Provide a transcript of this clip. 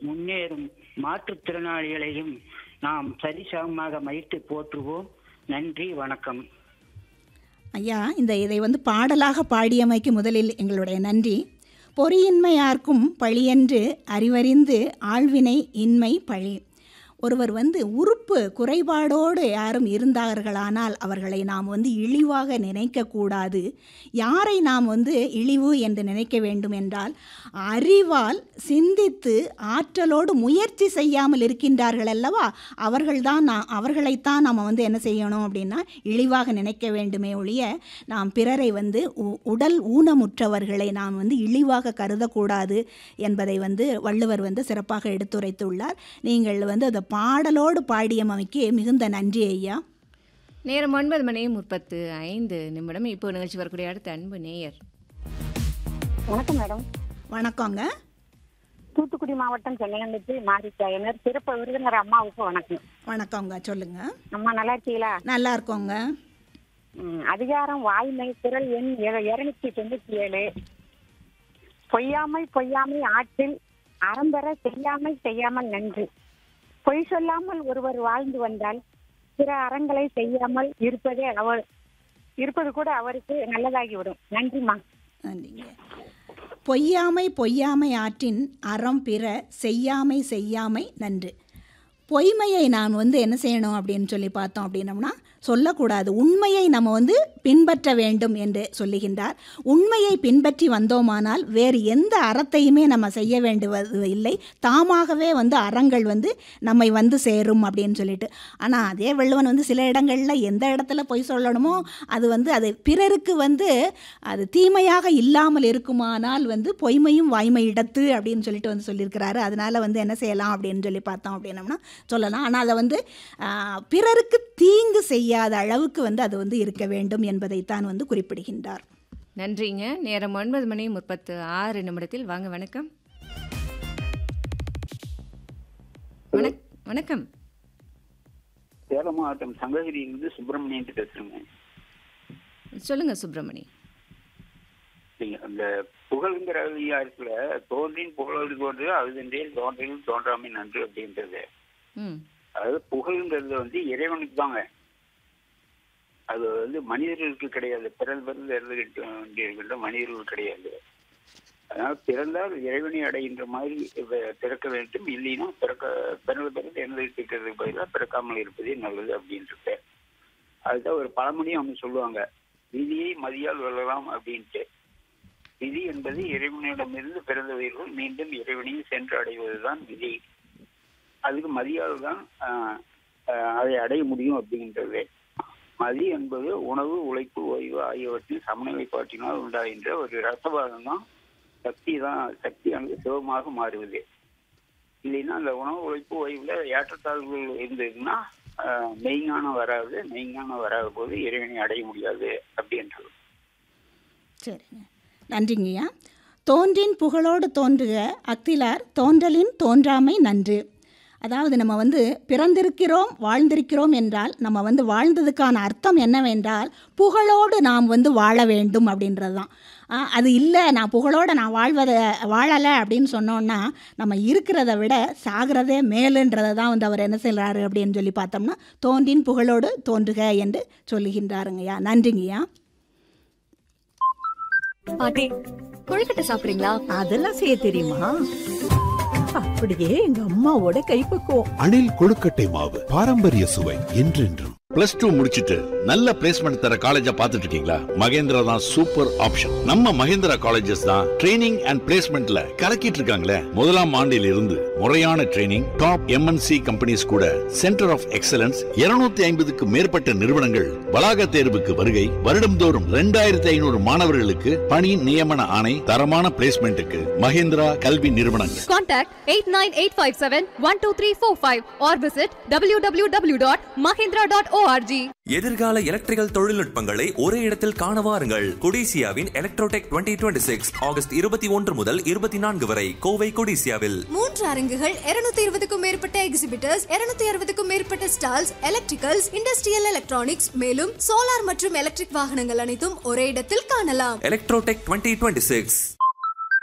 முன்னேறும் மாற்றுத்திறனாளிகளையும் நாம் சரிசமமாக மதித்து போற்றுவோம் நன்றி வணக்கம் ஐயா இந்த இதை வந்து பாடலாக பாடியமைக்கு முதலில் எங்களுடைய நன்றி பொறியின்மையார்க்கும் பழியென்று அறிவறிந்து ஆழ்வினை இன்மை பழி ஒருவர் வந்து உறுப்பு குறைபாடோடு யாரும் இருந்தார்களானால் அவர்களை நாம் வந்து இழிவாக நினைக்கக்கூடாது யாரை நாம் வந்து இழிவு என்று நினைக்க வேண்டும் என்றால் அறிவால் சிந்தித்து ஆற்றலோடு முயற்சி செய்யாமல் இருக்கின்றார்கள் அல்லவா அவர்கள்தான் நான் அவர்களைத்தான் நம்ம வந்து என்ன செய்யணும் அப்படின்னா இழிவாக நினைக்க வேண்டுமே ஒழிய நாம் பிறரை வந்து உ- உடல் ஊனமுற்றவர்களை நாம் வந்து இழிவாக கருதக்கூடாது என்பதை வந்து வள்ளுவர் வந்து சிறப்பாக எடுத்துரைத்துள்ளார் நீங்கள் வந்து அந்த பாடலோடு பாடியமைக்கு மிகுந்த நன்றி ஐயா நேரம் ஒன்பது மணி முப்பத்து ஐந்து நிமிடம் இப்போ நிகழ்ச்சி வரக்கூடிய அடுத்த அன்பு நேயர் வணக்கம் மேடம் வணக்கங்க தூத்துக்குடி மாவட்டம் சென்னையம்பட்டி மாரிக்காயனர் சிறப்பு விருதுநர் அம்மாவுக்கு வணக்கம் வணக்கங்க சொல்லுங்க அம்மா நல்லா இருக்கீங்களா நல்லா இருக்கோங்க ம், அதிகாரம் வாய்மை குரல் எண் இருநூத்தி தொண்ணூத்தி ஏழு பொய்யாமை பொய்யாமை ஆற்றில் அறம்பெற செய்யாமை செய்யாமல் நன்று பொய் சொல்லாமல் ஒருவர் வாழ்ந்து வந்தால் பிற அறங்களை செய்யாமல் இருப்பதே அவர் இருப்பது கூட அவருக்கு நல்லதாகிவிடும் நன்றிம்மா நன்றிங்க பொய்யாமை பொய்யாமை ஆற்றின் அறம் பிற செய்யாமை செய்யாமை நன்று பொய்மையை நாம் வந்து என்ன செய்யணும் அப்படின்னு சொல்லி பார்த்தோம் அப்படின்னம்னா சொல்லக்கூடாது உண்மையை நம்ம வந்து பின்பற்ற வேண்டும் என்று சொல்லுகின்றார் உண்மையை பின்பற்றி வந்தோமானால் வேறு எந்த அறத்தையுமே நம்ம செய்ய வேண்டுவது இல்லை தாமாகவே வந்து அறங்கள் வந்து நம்மை வந்து சேரும் அப்படின்னு சொல்லிட்டு ஆனால் அதே வள்ளுவன் வந்து சில இடங்களில் எந்த இடத்துல பொய் சொல்லணுமோ அது வந்து அது பிறருக்கு வந்து அது தீமையாக இல்லாமல் இருக்குமானால் வந்து பொய்மையும் வாய்மை இடத்து அப்படின்னு சொல்லிட்டு வந்து சொல்லியிருக்கிறாரு அதனால வந்து என்ன செய்யலாம் அப்படின்னு சொல்லி பார்த்தோம் அப்படின்னம்னா சொல்லலாம் ஆனால் அதை வந்து ஆ, பிறருக்கு தீங்கு செய்யாத அளவுக்கு வந்து அது வந்து இருக்க வேண்டும் என்பதைத்தான் வந்து குறிப்பிடுகின்றார் நன்றிங்க நேரம் ஒன்பது மணி முப்பத்து ஆறு நிமிடத்தில் வாங்க வணக்கம் வணக் வணக்கம் சேலம் மாவட்டம் சங்ககிரியிலிருந்து சுப்பிரமணியன் பேசுறேங்க சொல்லுங்க சுப்பிரமணி நீங்க அந்த புகழ்ங்கிற அதிகாரத்துல தோன்றின் புகழோடு தோன்று அழுதென்றேல் தோன்றில் தோன்றாமை நன்று அப்படின்றது ம் அதாவது புகழ்ங்கிறது வந்து இறைவனுக்கு தாங்க அது வந்து மனிதர்களுக்கு கிடையாது பிறல் பிறந்து இறந்துகிட்டு வேண்டியிருக்கின்ற மனிதர்கள் கிடையாது அதனால பிறந்தால் இறைவனை அடைகின்ற மாதிரி வ- பிறக்க வேண்டும் இல்லைன்னா பிறக்க பிறந்து பிறந்து இறந்துகிட்டு இருக்கிறதுக்கு பதிலாக பிறக்காமல் இருப்பதே நல்லது அப்படின்ட்டு அதுதான் ஒரு பழமொழியும் அவங்க சொல்லுவாங்க விதியை மதியால் வெல்லலாம் அப்படின்ட்டு விதி என்பது இறைவனிடமிருந்து பிறந்த உயிர்கள் மீண்டும் இறைவனையும் சென்று அடைவதுதான் விதி அதுக்கு மதியால் தான் ஆஹ், ஆஹ், அதை அடைய முடியும் அப்படின்றது மதி என்பது உணவு உழைப்பு ஓய்வு ஆகியவற்றின் சமநிலைப்பாட்டினால் உண்டாகின்ற ஒரு ரசபாதம் தான் சக்தி தான் சக்தியானது சிவமாக மாறுவது இல்லைன்னா அந்த உணவு உழைப்பு ஓய்வுல ஏற்றத்தாழ்வுகள் இருந்ததுன்னா ஆஹ், மெய்ஞானம் வராது மெய்ஞானம் வராத போது இறைவனை அடைய முடியாது அப்படின்றது சரிங்க நன்றிங்கய்யா தோன்றின் புகழோடு தோன்றுக அக்திலார் தோன்றலின் தோன்றாமை நன்று அதாவது நம்ம வந்து பிறந்திருக்கிறோம் வாழ்ந்திருக்கிறோம் என்றால் நம்ம வந்து வாழ்ந்ததுக்கான அர்த்தம் என்னவென்றால் புகழோடு நாம் வந்து வாழ வேண்டும் அப்படின்றது தான் ஆ, அது இல்லை நான் புகழோடு நான் வாழ்வதை வாழலை அப்படின்னு சொன்னோன்னா நம்ம இருக்கிறத விட சாகிறதே மேலுன்றதை தான் வந்து அவர் என்ன செய்கிறாரு அப்படின்னு சொல்லி பார்த்தோம்னா தோன்றின் புகழோடு தோன்றுக என்று சொல்லுகின்றாருங்கய்யா நன்றிங்கய்யா பாட்டி கொழுக்கட்டை சாப்பிடுறீங்களா அதெல்லாம் செய்ய தெரியுமா அப்படியே எங்க அம்மாவோட கைப்பக்குவம் அணில் கொழுக்கட்டை மாவு பாரம்பரிய சுவை என்றென்றும் பிளஸ் டூ முடிச்சிட்டு நல்ல பிளேஸ்மெண்ட் தர காலேஜா பார்த்துட்டு இருக்கீங்களா மகேந்திரா தான் சூப்பர் ஆப்ஷன் நம்ம மகேந்திரா காலேஜஸ் தான் ட்ரைனிங் அண்ட் பிளேஸ்மெண்ட்ல கலக்கிட்டு இருக்காங்களே முதலாம் ஆண்டில் இருந்து முறையான ட்ரைனிங் டாப் எம்என்சி கம்பெனிஸ் கூட சென்டர் ஆஃப் எக்ஸலன்ஸ் 250 ஐம்பதுக்கு மேற்பட்ட நிறுவனங்கள் வளாக தேர்வுக்கு வருகை வருடம்தோறும் ரெண்டாயிரத்தி ஐநூறு மாணவர்களுக்கு பணி நியமன ஆணை தரமான பிளேஸ்மெண்ட்டுக்கு மகேந்திரா கல்வி நிறுவனங்கள் contact eight nine eight five seven one two three four five or visit W W W dot Mahendra dot ORG எதிர்கால எலக்ட்ரிக்கல் தொழில்நுட்பங்களை ஒரே இடத்தில் காண வாருங்கள் கொடிசியாவின் எலக்ட்ரோடெக் 2026 சிக்ஸ் ஆகஸ்ட் இருபத்தி ஒன்று முதல் இருபத்தி நான்கு வரை கோவை கொடிசியாவில் மூன்று அரங்குகள் 220 இருபதுக்கும் மேற்பட்ட எக்ஸிபிட்டர்ஸ் 260 அறுபதுக்கும் மேற்பட்ட ஸ்டால்ஸ் எலக்ட்ரிக்கல்ஸ் இண்டஸ்ட்ரியல் எலக்ட்ரானிக்ஸ் மேலும் சோலார் மற்றும் எலக்ட்ரிக் வாகனங்கள் அனைத்தும் ஒரே இடத்தில் காணலாம் எலக்ட்ரோடெக் 2026